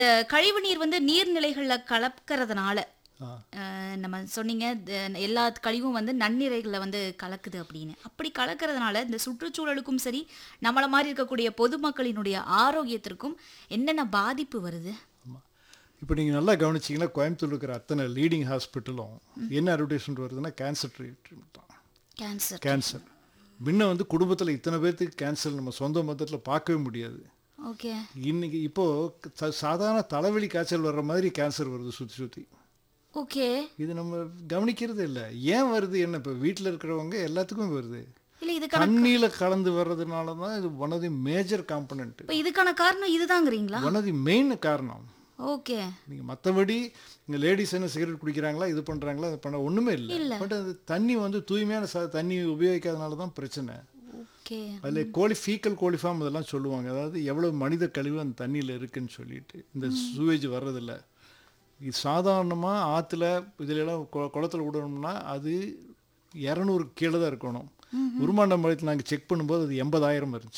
அஹ், கழிவு நீர் வந்து நீர்நிலைகள்ல கலக்கிறதுனால ஆ. அஹ், நம்ம சொன்னீங்க த- எல்லா கழிவும் வந்து நன்னீரைகளில் வந்து கலக்குது அப்படின்னு அப்படி கலக்கிறதுனால இந்த சுற்றுச்சூழலுக்கும் சரி நம்மள மாதிரி இருக்கக்கூடிய பொதுமக்களினுடைய ஆரோக்கியத்திற்கும் என்னென்ன பாதிப்பு வருது ஆமாம் இப்போ நீங்கள் நல்லா கவனிச்சிங்கன்னா கோயம்புத்தூர் இருக்கிற அத்தனை லீடிங் ஹாஸ்பிட்டலும் என்ன அட்வர்டைஸ்மெண்ட் வருதுன்னா கேன்சர் ட்ரீட்மெண்ட் தான் கேன்சர் கேன்சர் முன்ன வந்து குடும்பத்தில் இத்தனை பேர்த்துக்கு கேன்சர் நம்ம சொந்த மொத்தத்தில் பார்க்கவே முடியாது ஓகே இன்னைக்கு இப்போது ச- சாதாரண தலைவலி காய்ச்சல் வர்ற மாதிரி கேன்சர் வருது சுற்றி சுற்றி ஓகே இது நம்ம கவனிக்கிறது இல்லை ஏன் வருது என்ன இப்போ வீட்டில் இருக்கிறவங்க எல்லாத்துக்கும் வருது இல்ல இதுக்கான தண்ணியில் கலந்து வர்றதுனால தான் இது one of the major component இப்ப இதுக்கான காரணம் இதுதாங்கிறீங்களா ஒன் ஆஃப் தி மெயின் காரணம் ஓகே நீங்கள் மற்றபடி இங்கே லேடிஸ் என்ன சிகரெட் குடிக்கிறாங்களா இது பண்ணுறாங்களா அது பண்ண ஒன்றுமே இல்லை பட் அது தண்ணி வந்து தூய்மையான ச தண்ணி உபயோகிக்காதனால தான் பிரச்சனை ஓகே அதில் கோழி ஃபீக்கல் கோழிஃபார்ம் இதெல்லாம் சொல்லுவாங்க அதாவது எவ்வளோ மனித கழிவு அந்த தண்ணியில் இருக்குன்னு சொல்லிட்டு இந்த சூவேஜ் வர்றதில்ல இது சாதாரணமாக ஆற்றுல இதிலெல்லாம் கு குளத்துல விடணும்னா அது இரநூறு கீழே தான் இருக்கணும் உருமாண்டம் பாளையத்தில் நாங்கள் செக் பண்ணும்போது அது எண்பதாயிரம் இருந்துச்சு